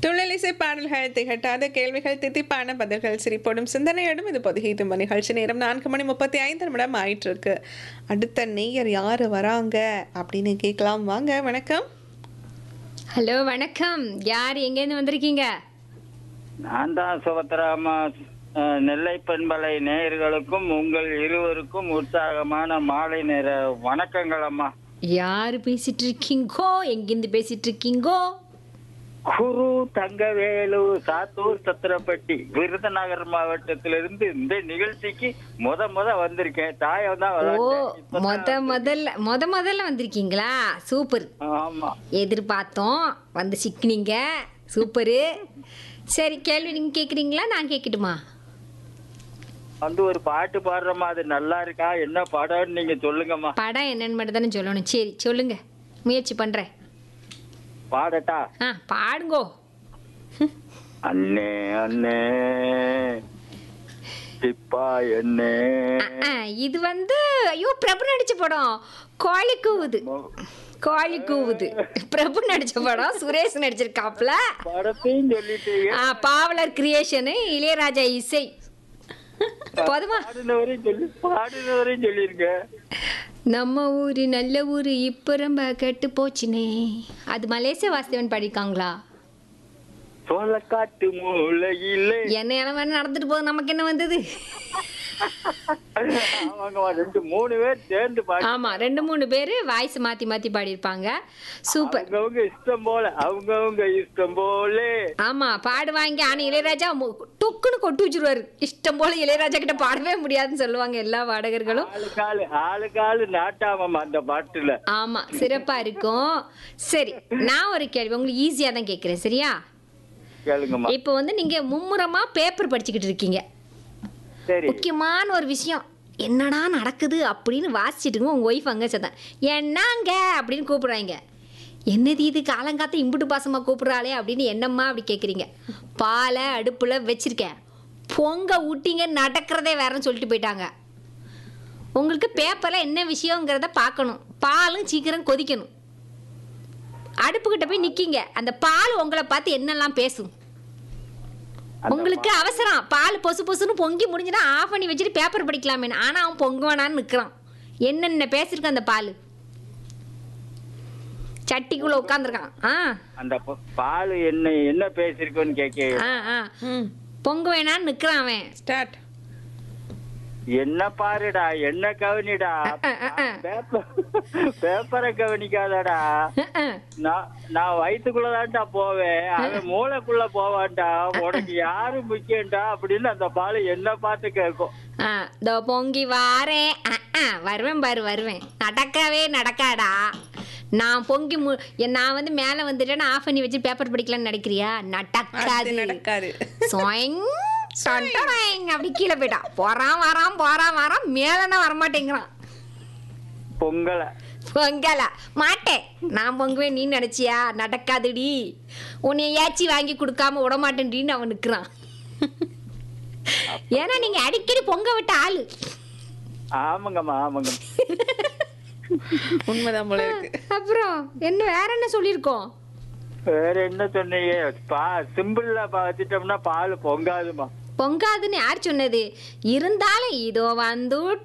துள்ளலிசை பாடல்கள் திகட்டாத கேள்விகள் தித்திப்பான பதில்கள் சிரிப்போடும் சிந்தனையோடும் இது பொதுகை தும்ப நிகழ்ச்சி நேரம் நான்கு மணி முப்பத்தி ஐந்து நிமிடம் ஆயிட்டு இருக்கு அடுத்த நேயர் யாரு வராங்க அப்படின்னு கேட்கலாம் வாங்க வணக்கம் ஹலோ வணக்கம் யார் எங்கேருந்து வந்திருக்கீங்க நான் தான் சுபத்ராமா அஹ், நெல்லை பண்பலை நேயர்களுக்கும் உங்கள் இருவருக்கும் உற்சாகமான மாலை நேர வணக்கங்கள் அம்மா யார் பேசிட்டு இருக்கீங்கோ எங்கேருந்து பேசிட்டு இருக்கீங்கோ குரு தங்கவேலு சாத்தூர் சத்திரப்பட்டி விருதுநகர் மாவட்டத்திலிருந்து இந்த நிகழ்ச்சிக்கு முத முத வந்திருக்கேன் தாயம் தான் ஓ விளையாண்டேன். இப்பதான் முத முதல்ல முத முதல்ல வந்திருக்கீங்களா சூப்பர் ஆமா எதிர்பார்த்தோம் வந்து சிக்கினீங்க சூப்பரு சரி கேள்வி நீங்க கேக்குறீங்களா நான் கேட்கட்டுமா வந்து ஒரு பாட்டு பாடுறோமா அது நல்லா இருக்கா என்ன படம்னு நீங்க சொல்லுங்கம்மா படம் என்னன்னு மட்டும் தானே சொல்லணும் சரி சொல்லுங்க முயற்சி பண்றேன் பாடட்டா ஆ பாடுங்கோ அண்ணே அண்ணே சிப்பா என்னே ஆ, ஆ, இது வந்து ஐயோ பிரபு நடிச்ச படம் கோழி கூவுது கோழி கூவுது பிரபு நடிச்ச படம் சுரேஷ் நடிச்சிருக்காப்ல படத்தையும் சொல்லிட்டீங்க ஆ, பாவலர் கிரியேஷனு இளையராஜா இசை போதுமா பாடினவரையும் சொல்லி பாடினவரையும் சொல்லிருக்க நம்ம ஊரு நல்ல ஊரு இப்ப ரொம்ப கெட்டு போச்சுனே அது மலேசிய வாசுதேவன் பாடிருக்காங்களா சோளக்காட்டு மூலையிலே என்ன இளம் நடந்துட்டு போகுது நமக்கு என்ன வந்தது ஆமாங்கம்மா ரெண்டு மூணு பேர் சேர்ந்து பாடி ஆமா ரெண்டு மூணு பேரு வாய்ஸ் மாத்தி மாத்தி பாடியிருப்பாங்க சூப்பர் அவங்கவுங்க இஷ்டம் போல அவங்கவுங்க இஷ்டம் போல ஆமா பாடுவாங்க ஆனா இளையராஜா மு- டொக்குன்னு கொட்டு வச்சிருவாரு இஷ்டம் போல இளையராஜா கிட்ட பாடவே முடியாதுன்னு சொல்லுவாங்க எல்லா பாடகர்களும் ஆளுக்காளு ஆளுக்காளு நாட்டாமம்மா அந்த பாட்டுல ஆமா சிறப்பா இருக்கும் சரி நான் ஒரு கேள்வி உங்களுக்கு ஈஸியா தான் கேட்கிறேன் சரியா கேளுங்கம்மா இப்போ வந்து நீங்க மும்முரமா பேப்பர் படிச்சுக்கிட்டு இருக்கீங்க சரி முக்கியமான ஒரு விஷயம் என்னடா நடக்குது அப்படின்னு வாசிச்சுட்டுங்க உங்க ஒய்ஃப் அங்க சத்தம் என்னங்க அப்படின்னு கூப்பிடுறாங்க என்னது இது காலங்காத்த இம்புட்டு பாசமா கூப்பிடுறாளே அப்படின்னு என்னம்மா அப்படி கேட்குறீங்க பாலை அடுப்புல வச்சிருக்கேன் பொங்க ஊட்டிங்க நடக்கிறதே வேறன்னு சொல்லிட்டு போயிட்டாங்க உங்களுக்கு பேப்பரில் என்ன விஷயங்கிறத பார்க்கணும் பாலும் சீக்கிரம் கொதிக்கணும் அடுப்புக்கிட்ட போய் நிற்கிங்க அந்த பால் உங்களை பார்த்து என்னெல்லாம் பேசும் உங்களுக்கு அவசரம் பால் பொசு பொசுன்னு பொங்கி முடிஞ்சுனா ஆஃப் பண்ணி வச்சுட்டு பேப்பர் படிக்கலாமே ஆனா அவன் பொங்க வேணான்னு நிற்கிறான் என்னென்ன பேசியிருக்கான் அந்த பால் சட்டிக்குள்ள உட்காந்துருக்கான் ஆ அந்த ப- பாலு என்ன என்ன பேசிருக்கோன்னு கேட்க ஆ ஆ ம் பொங்க வேணான்னு நிற்கிறான் அவன் ஸ்டார்ட் என்ன பாருடா என்ன கவனிடா அஹ், அஹ், அஹ். பேப்பர் பேப்பரை கவனிக்காதடா அஹ், அஹ். நான் நான் வயித்துக்குள்ளதான்டா போவேன் அவன் மூளைக்குள்ள போவான்டா உனக்கு யாரு முக்கியம்டா அப்படின்னு அந்த பாலு என்ன பார்த்து கேட்கும் ஆ இதோ பொங்கி வாரேன் அஹ், அஹ், வருவேன் பாரு வருவேன் நடக்கவே நடக்காடா நான் பொங்கி மு என் நான் வந்து மேலே வந்துட்டேன்னு ஆஃப் பண்ணி வச்சு பேப்பர் படிக்கலாம்னு நினைக்கிறியா அது நடக்காது நடக்காது சொய்ங், டொண்டொடைங் அப்படி கீழே போயிட்டான் போறான் வரான் போறான் வரான் மேலனா வரமாட்டேங்கிறான் பொங்கலை பொங்கல மாட்டேன் நான் பொங்குவேன் நீ நினைச்சியா நடக்காதுடி உன்னை ஏச்சி வாங்கி கொடுக்காம விட மாட்டேன்டின்னு அவன் நிற்கிறான் ஏன்னா நீங்க அடிக்கடி பொங்க விட்ட ஆளு ஆமாங்கம்மா ஆமாங்க உண்மைதான் போல இருக்கு அப்புறம் என்ன வேற என்ன சொல்லியிருக்கோம் வேற என்ன சொன்னீங்க பா சிம்பிள்ல வச்சுட்டோம்னா பால் பொங்காதுமா பொங்காதுன்னு யார் சொன்னது இருந்தாலும் இதோ வந்து